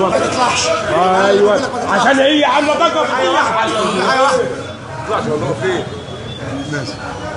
ما تطلعش ايوه عشان هي عامله ضجه في حاجه واحده حاجه واحده ماشي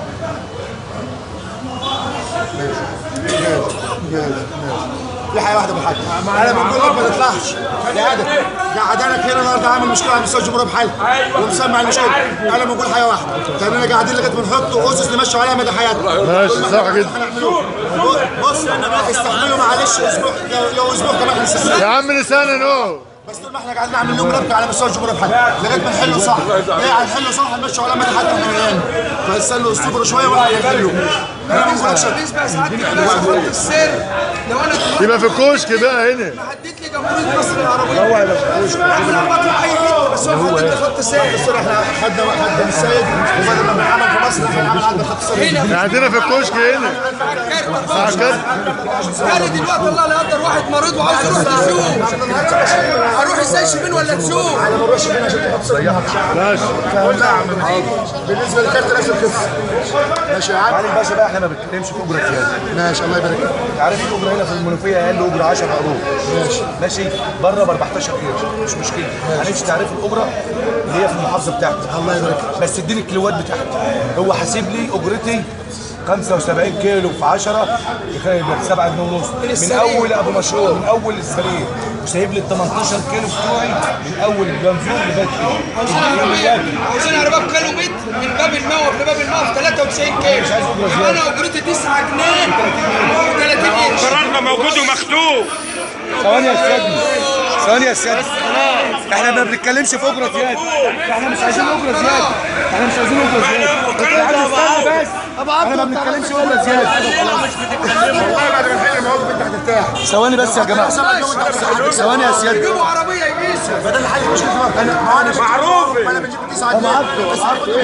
ماشي ماشي في حاجه واحده بالحاج انا بقول لك ما تطلعش يا ادم قعدانك هنا النهارده عامل مشكله على مستوى الجمهوريه بحالها ومسمع المشكله انا بقول حاجه واحده لاننا قاعدين لغايه ما نحط اسس نمشي عليها مدى حياتنا ماشي صح كده هنعملوه بص استحملوا معلش اسبوع لو لو اسبوع كمان هنستحمل يا عم لسانه نو بس طول ما احنا قاعدين نعمل لهم ربكه على مستوى الجمهوريه بحالها لغايه ما نحله صح ليه هنحله صح هنمشي على مدى حياتنا احنا ويانا فاستنوا اصبروا شويه واحنا هنحله انا ما بقولكش بالنسبه لسعادتك انا خط السر لو انا دلوقتي يبقى في الكشك بقى هنا حددت لي جمهوريه مصر العربيه هو هيبقى في الكشك انا بطلع اي حته بس هو حدد لي خط السر السر احنا خدنا خدنا من السيد وبدل ما بنعمل في مصر احنا نعمل عندنا خط السر هنا عندنا في الكشك هنا مع كده كان دلوقتي الله لا يقدر واحد مريض وعاوز يروح تشوف هروح ازاي شبين ولا تشوف انا ما بروحش فين عشان تحط سر ماشي بالنسبه للكارت نفس القصه ماشي يا عم معلم باشا بقى احنا ما بنتكلمش في اجره زياده ماشي الله يبارك فيك انت عارف الاجره هنا في المنوفيه اقل اجره 10 قروش ماشي ماشي بره ب 14 قرش مش مشكله هنمشي تعريف الاجره اللي هي في المحافظه بتاعتي الله يبارك فيك بس اديني الكيلوات بتاعتي هو حاسب لي اجرتي 75 كيلو في 10 يخيل 7 جنيه ونص من اول ابو مشروع من اول السرير وسايب لي ال 18 كيلو بتوعي من اول الجنزور لغايه عاوزين عربيه عاوزين عربيه بكيلو متر من باب الموقف لباب الموقف 93 كيلو يبقى انا اجرتي 9 جنيه و30 قرش قرارنا موجود ومكتوب ثواني يا سيدي ثواني يا سيدي احنا ما بنتكلمش في اجره زياده احنا مش عايزين اجره زياده احنا مش عايزين اجره زياده يا عم استنى بس احنا ما بنتكلمش اجره زياده والله بعد ما نحل المواقف انت هترتاح ثواني بس يا جماعه ثواني يا سيدي جيبوا عربيه يقيسها بدل حاجه مش كده انا انا معروف انا بجيب 9 جنيه بس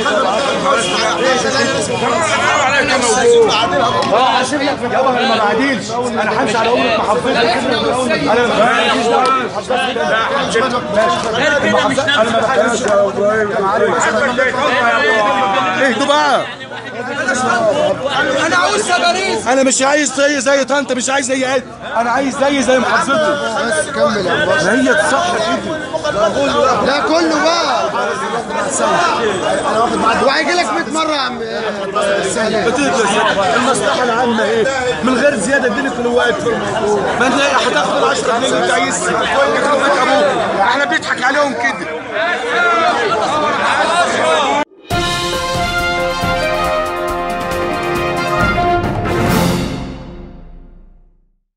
اه هسيب لك في الجو انا ما بعديلش انا همشي على امك محافظتي انا ماليش دعوه انا ما بتكلمش اهدوا بقى انا عاوز سباريز انا مش عايز زي زي طنطا مش عايز زي قد انا عايز زي زي محافظتي بس كمل يا باشا ما هي تصح كده لا كله بقى انا واخد معاك وهيجي لك 100 مره يا عم سهل المصلحه العامه ايه من غير زياده اديني كيلوات ما انت هتاخد ال 10 جنيه اللي انت عايزها احنا بنضحك عليهم كده